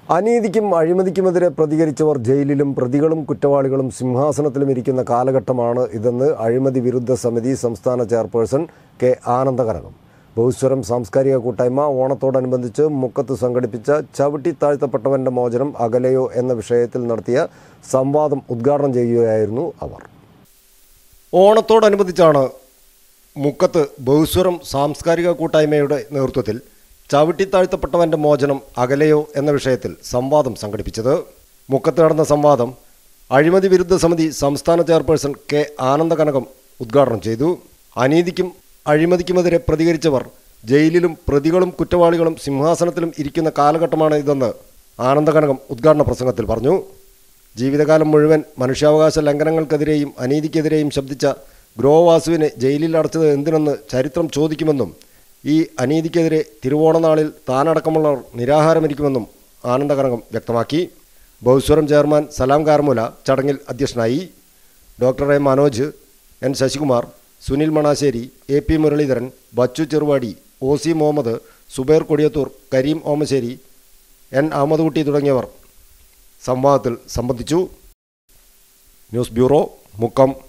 അനീതിക്കും അഴിമതിക്കുമെതിരെ പ്രതികരിച്ചവർ ജയിലിലും പ്രതികളും കുറ്റവാളികളും സിംഹാസനത്തിലും ഇരിക്കുന്ന കാലഘട്ടമാണ് ഇതെന്ന് അഴിമതി വിരുദ്ധ സമിതി സംസ്ഥാന ചെയർപേഴ്സൺ കെ ആനന്ദകനകം ബഹുസ്വരം സാംസ്കാരിക കൂട്ടായ്മ ഓണത്തോടനുബന്ധിച്ച് മുക്കത്ത് സംഘടിപ്പിച്ച ചവിട്ടി താഴ്ത്തപ്പെട്ടവന്റെ മോചനം അകലയോ എന്ന വിഷയത്തിൽ നടത്തിയ സംവാദം ഉദ്ഘാടനം ചെയ്യുകയായിരുന്നു അവർ ഓണത്തോടനുബന്ധിച്ചാണ് മുക്കത്ത് ബഹുസ്വരം സാംസ്കാരിക കൂട്ടായ്മയുടെ നേതൃത്വത്തിൽ ചവിട്ടിത്താഴ്ത്തപ്പെട്ടവന്റെ മോചനം അകലെയോ എന്ന വിഷയത്തിൽ സംവാദം സംഘടിപ്പിച്ചത് മുക്കത്ത് നടന്ന സംവാദം അഴിമതി വിരുദ്ധ സമിതി സംസ്ഥാന ചെയർപേഴ്സൺ കെ ആനന്ദകനകം ഉദ്ഘാടനം ചെയ്തു അനീതിക്കും അഴിമതിക്കുമെതിരെ പ്രതികരിച്ചവർ ജയിലിലും പ്രതികളും കുറ്റവാളികളും സിംഹാസനത്തിലും ഇരിക്കുന്ന കാലഘട്ടമാണ് ഇതെന്ന് ആനന്ദകനകം ഉദ്ഘാടന പ്രസംഗത്തിൽ പറഞ്ഞു ജീവിതകാലം മുഴുവൻ മനുഷ്യാവകാശ ലംഘനങ്ങൾക്കെതിരെയും അനീതിക്കെതിരെയും ശബ്ദിച്ച ഗ്രോവാസുവിനെ ജയിലിൽ അടച്ചത് എന്തിനെന്ന് ചരിത്രം ചോദിക്കുമെന്നും ഈ അനീതിക്കെതിരെ തിരുവോണനാളിൽ താനടക്കമുള്ളവർ നിരാഹാരമിരിക്കുമെന്നും ആനന്ദകനകം വ്യക്തമാക്കി ബഹുസ്വരം ചെയർമാൻ സലാം കാർമുല ചടങ്ങിൽ അധ്യക്ഷനായി doctor A Manoj N Sasikumar Sunil Manassery A P Muraleedharan Bachu Cheruvadi O C Muhammad Subair Kodiyathur Kareem Omassery N Ahammedkutty തുടങ്ങിയവർ സംവാദത്തിൽ സംബന്ധിച്ചു ന്യൂസ് ബ്യൂറോ മുക്കം